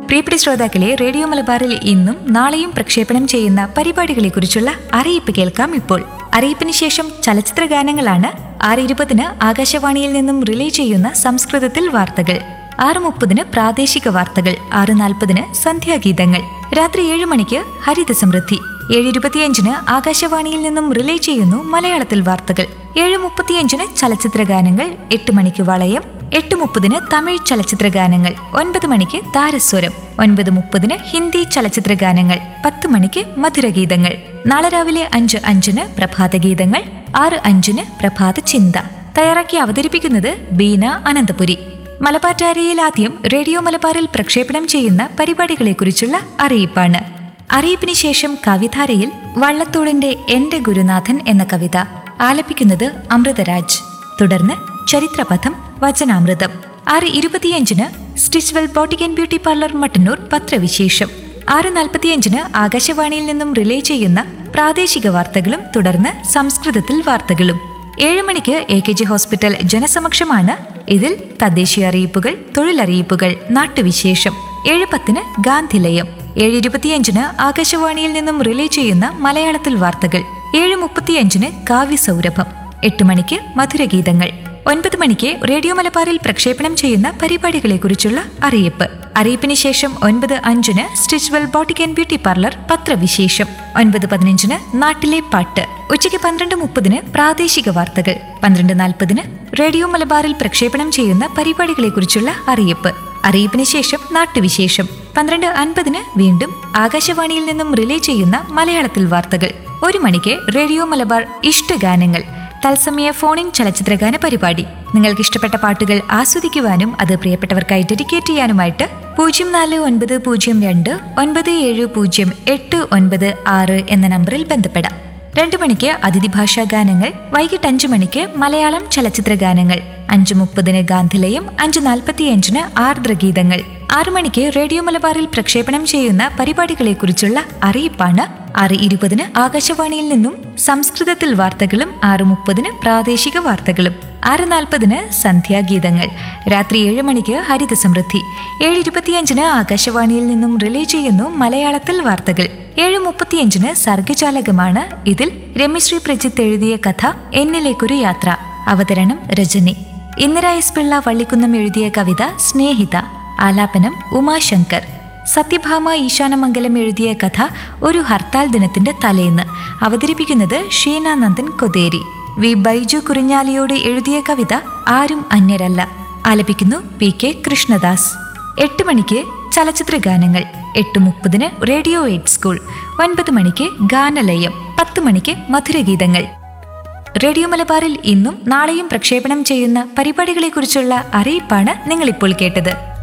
പ്രിയപ്പെട്ട ശ്രോതാക്കളെ റേഡിയോ മലബാറിൽ ഇന്നും നാളെയും പ്രക്ഷേപണം ചെയ്യുന്ന പരിപാടികളെക്കുറിച്ചുള്ള അറിയിപ്പ് കേൾക്കാം ഇപ്പോൾ അറിയിപ്പിന് ശേഷം ചലച്ചിത്ര ഗാനങ്ങളാണ് ആറ് ഇരുപതിന് ആകാശവാണിയിൽ നിന്നും റിലേ ചെയ്യുന്ന സംസ്കൃതത്തിൽ വാർത്തകൾ ആറ് മുപ്പതിന് പ്രാദേശിക വാർത്തകൾ ആറ് നാൽപ്പതിന് സന്ധ്യാഗീതങ്ങൾ രാത്രി ഏഴ് മണിക്ക് ഹരിത സമൃദ്ധി ഏഴ് ഇരുപത്തിയഞ്ചിന് ആകാശവാണിയിൽ നിന്നും റിലേ ചെയ്യുന്നു മലയാളത്തിൽ വാർത്തകൾ ഏഴ് മുപ്പത്തിയഞ്ചിന് ചലച്ചിത്ര ഗാനങ്ങൾ എട്ട് മണിക്ക് വളയം എട്ട് മുപ്പതിന് തമിഴ് ചലച്ചിത്ര ഗാനങ്ങൾ ഒൻപത് മണിക്ക് താരസ്വരം ഒൻപത് മുപ്പതിന് ഹിന്ദി ചലച്ചിത്ര ഗാനങ്ങൾ പത്ത് മണിക്ക് മധുരഗീതങ്ങൾ നാളെ രാവിലെ അഞ്ച് അഞ്ചിന് പ്രഭാതഗീതങ്ങൾ ആറ് അഞ്ചിന് പ്രഭാത ചിന്ത തയ്യാറാക്കി അവതരിപ്പിക്കുന്നത് ബീന അനന്തപുരി മലബാറ്റാരിയിൽ ആദ്യം റേഡിയോ മലബാറിൽ പ്രക്ഷേപണം ചെയ്യുന്ന പരിപാടികളെക്കുറിച്ചുള്ള അറിയിപ്പാണ് അറിയിപ്പിന് ശേഷം കവിധാരയിൽ വള്ളത്തോളിന്റെ എന്റെ ഗുരുനാഥൻ എന്ന കവിത ആലപിക്കുന്നത് അമൃതരാജ് തുടർന്ന് ചരിത്രപഥം വചനാമൃതം ആറ് ഇരുപത്തിയഞ്ചിന് Stitchwell boutique and beauty parlour Mattannur പത്രവിശേഷം ആറ് നാൽപ്പത്തിയഞ്ചിന് ആകാശവാണിയിൽ നിന്നും റിലേ ചെയ്യുന്ന പ്രാദേശിക വാർത്തകളും തുടർന്ന് സംസ്കൃതത്തിൽ വാർത്തകളും ഏഴ് മണിക്ക് എ കെ ജി ഹോസ്പിറ്റൽ ജനസമക്ഷമാണ് ഇതിൽ തദ്ദേശീയ അറിയിപ്പുകൾ തൊഴിലറിയിപ്പുകൾ നാട്ടുവിശേഷം ഏഴ് പത്തിന് ഗാന്ധിലയം ഏഴ് ഇരുപത്തിയഞ്ചിന് ആകാശവാണിയിൽ നിന്നും റിലേ ചെയ്യുന്ന മലയാളത്തിൽ വാർത്തകൾ ഏഴ് മുപ്പത്തിയഞ്ചിന് കാവ്യസൗരഭം എട്ട് മണിക്ക് മധുരഗീതങ്ങൾ ഒൻപത് മണിക്ക് റേഡിയോ മലബാറിൽ പ്രക്ഷേപണം ചെയ്യുന്ന പരിപാടികളെക്കുറിച്ചുള്ള അറിയിപ്പ് അറിയിപ്പിന് ശേഷം ഒൻപത് അഞ്ചിന് Stitchwell boutique and beauty parlour പത്രവിശേഷം ഒൻപത് പതിനഞ്ചിന് നാട്ടിലെ പാട്ട് ഉച്ചയ്ക്ക് പന്ത്രണ്ട് മുപ്പതിന് പ്രാദേശിക വാർത്തകൾ പന്ത്രണ്ട് നാൽപ്പതിന് റേഡിയോ മലബാറിൽ പ്രക്ഷേപണം ചെയ്യുന്ന പരിപാടികളെക്കുറിച്ചുള്ള അറിയിപ്പ് അറിയിപ്പിന് ശേഷം നാട്ടുവിശേഷം പന്ത്രണ്ട് അൻപതിന് വീണ്ടും ആകാശവാണിയിൽ നിന്നും റിലേ ചെയ്യുന്ന മലയാളത്തിൽ വാർത്തകൾ ഒരു മണിക്ക് റേഡിയോ മലബാർ ഇഷ്ടഗാനങ്ങൾ തത്സമയ ഫോണിൻ ചലച്ചിത്രഗാന പരിപാടി നിങ്ങൾക്ക് ഇഷ്ടപ്പെട്ട പാട്ടുകൾ ആസ്വദിക്കുവാനും അത് പ്രിയപ്പെട്ടവർക്കായി ഡെഡിക്കേറ്റ് ചെയ്യാനുമായിട്ട് പൂജ്യം നാല് ഒൻപത് പൂജ്യം രണ്ട് ഒൻപത് ഏഴ് പൂജ്യം എട്ട് ഒൻപത് ആറ് എന്ന നമ്പറിൽ ബന്ധപ്പെടാം രണ്ടു മണിക്ക് അതിഥി ഭാഷാ ഗാനങ്ങൾ വൈകിട്ട് അഞ്ചു മണിക്ക് മലയാളം ചലച്ചിത്ര ഗാനങ്ങൾ അഞ്ചു മുപ്പതിന് ഗാന്ധിലയം അഞ്ചു നാൽപ്പത്തിയഞ്ചിന് ആർദ്രഗീതങ്ങൾ ആറു മണിക്ക് റേഡിയോ മലബാറിൽ പ്രക്ഷേപണം ചെയ്യുന്ന പരിപാടികളെക്കുറിച്ചുള്ള അറിയിപ്പാണ് ആറ് ഇരുപതിന് ആകാശവാണിയിൽ നിന്നും സംസ്കൃതത്തിൽ വാർത്തകളും ആറ് മുപ്പതിന് പ്രാദേശിക വാർത്തകളും ആറ് നാൽപ്പതിന് സന്ധ്യാഗീതങ്ങൾ രാത്രി ഏഴ് മണിക്ക് ഹരിത സമൃദ്ധി ഏഴ് ഇരുപത്തിയഞ്ചിന് ആകാശവാണിയിൽ നിന്നും റിലേ ചെയ്യുന്നു മലയാളത്തിൽ വാർത്തകൾ ഏഴ് മുപ്പത്തിയഞ്ചിന് സർഗജാലകമാണ് ഇതിൽ രമ്യശ്രീ പ്രജിത്ത് എഴുതിയ കഥ എന്നിലേക്കൊരു യാത്ര അവതരണം രജനി ഇന്ദിര എസ് പിള്ള വള്ളിക്കുന്നം എഴുതിയ കവിത സ്നേഹിത ആലാപനം ഉമാശങ്കർ സത്യഭാമ ഈശാനമംഗലം എഴുതിയ കഥ ഒരു ഹർത്താൽ ദിനത്തിന്റെ തലേന്ന് അവതരിപ്പിക്കുന്നത് ഷീനാനന്ദൻ കൊതേരി വി ബൈജു കുറിഞ്ഞാലിയോട് എഴുതിയ കവിത ആരും അന്യരല്ല ആലപിക്കുന്നു പി കെ കൃഷ്ണദാസ് എട്ട് മണിക്ക് ചലച്ചിത്ര ഗാനങ്ങൾ എട്ട് മുപ്പതിന് റേഡിയോ എയ്റ്റ് സ്കൂൾ ഒൻപത് മണിക്ക് ഗാനലയം പത്ത് മണിക്ക് മധുരഗീതങ്ങൾ റേഡിയോ മലബാറിൽ ഇന്നും നാളെയും പ്രക്ഷേപണം ചെയ്യുന്ന പരിപാടികളെക്കുറിച്ചുള്ള അറിയിപ്പാണ് നിങ്ങളിപ്പോൾ കേട്ടത്